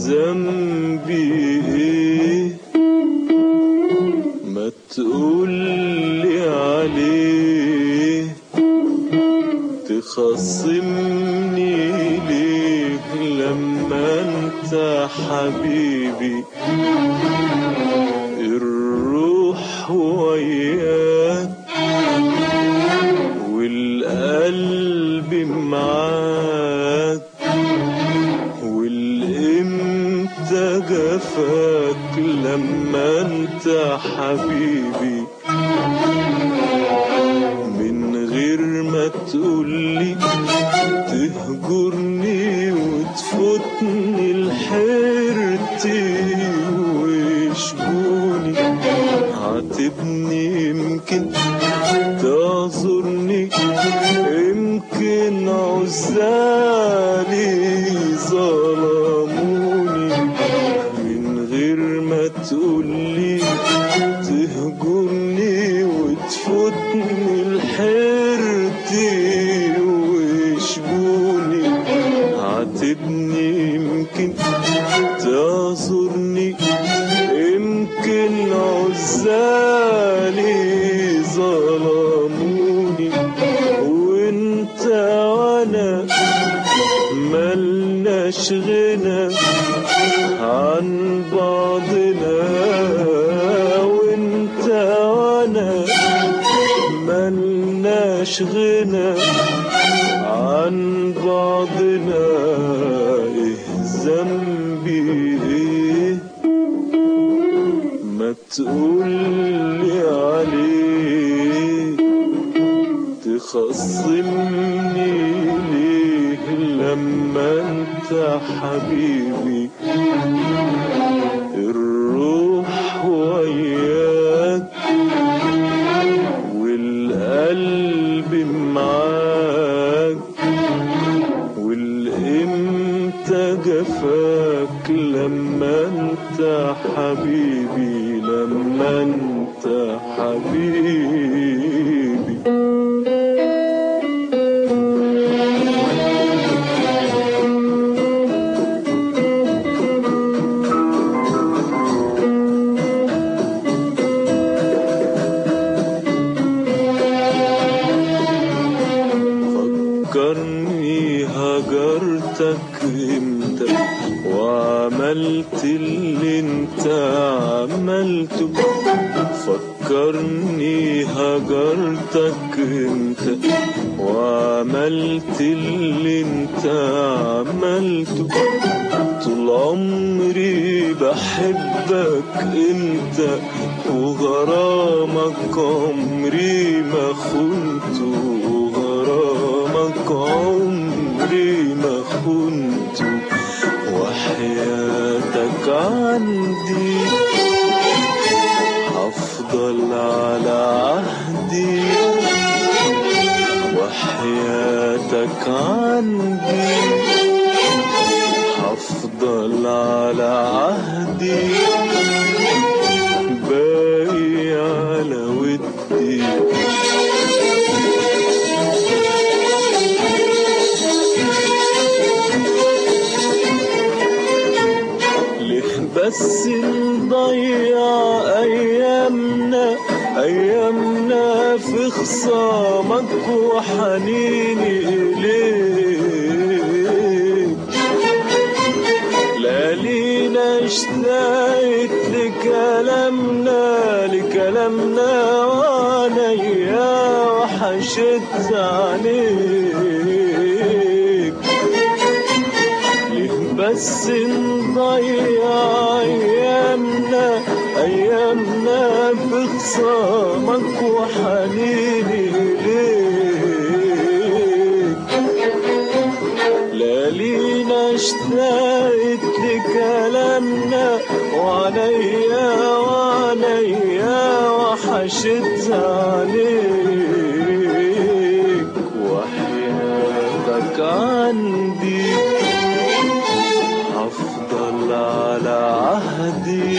ذنبي ايه ما تقولي عليه تخصمني ليه لما انت حبيبي الروح وياك والقلب معاك والامتى جفاك لما انت حبيبي من غير ما تقولي تهجرني وتفوتني لحيرتي وشجوني عاتبني يمكن تعذرني يمكن عزالي ظلموني من غير ما تقولي تهجرني وتفوتني لحيرتي وشجوني عاتبني يمكن تعذرني يمكن عزالي ظلموني وانت وانا ملناش غنى عن بعضنا وانت وانا ملناش غنى عن بعضنا ايه ذنبي ايه ما تقولي عليه تخصمني ليه لما انت حبيبي الروح وياك والقلب معاك والامتى جفاك لما انت حبيبي لما انت حبيبي فكرني هجرتك امتى وعملت اللي انت عملته فكرني هجرتك امتى وعملت اللي انت عملته طول عمري بحبك انت وغرامك عمري ما خنته وغرامك عمري ما خنته وحياتك عندي هفضل على عهدي وحياتك عندي هفضل على عهدي باقي على ودي ليه بس نضيع ايامنا ايامنا في خصامك وحنيني اليك لا لينا اشتقت لكلامنا لكلامنا وعليا وحشت عليك ليه بس نضيع ايامنا ايامنا في خصامك وحنيني ليك لا لينا اشتقت لكلامنا وعليا وعليا وحشت عليك وحياتك عندي هفضل على عهدي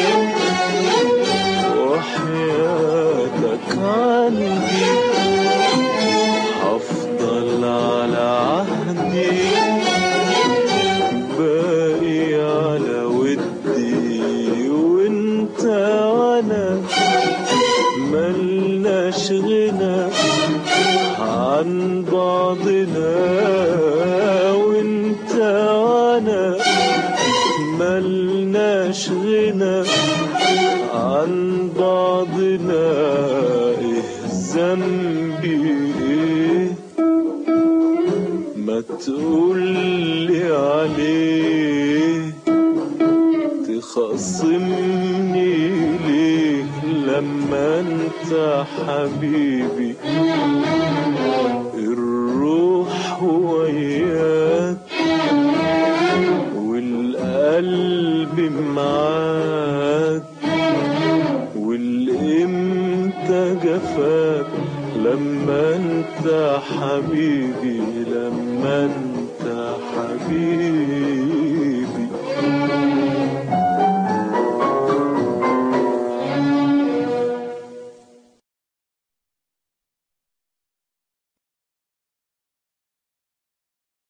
وحياتك عندي هفضل على عهدي باقي على ودي ملناش غنى عن بعضنا ايه ذنبي ايه ما تقولي عليه تخصمني ليه لما انت حبيبي الروح وياك والقلب معاك والامتى جفاك لما انت حبيبي لما انت حبيبي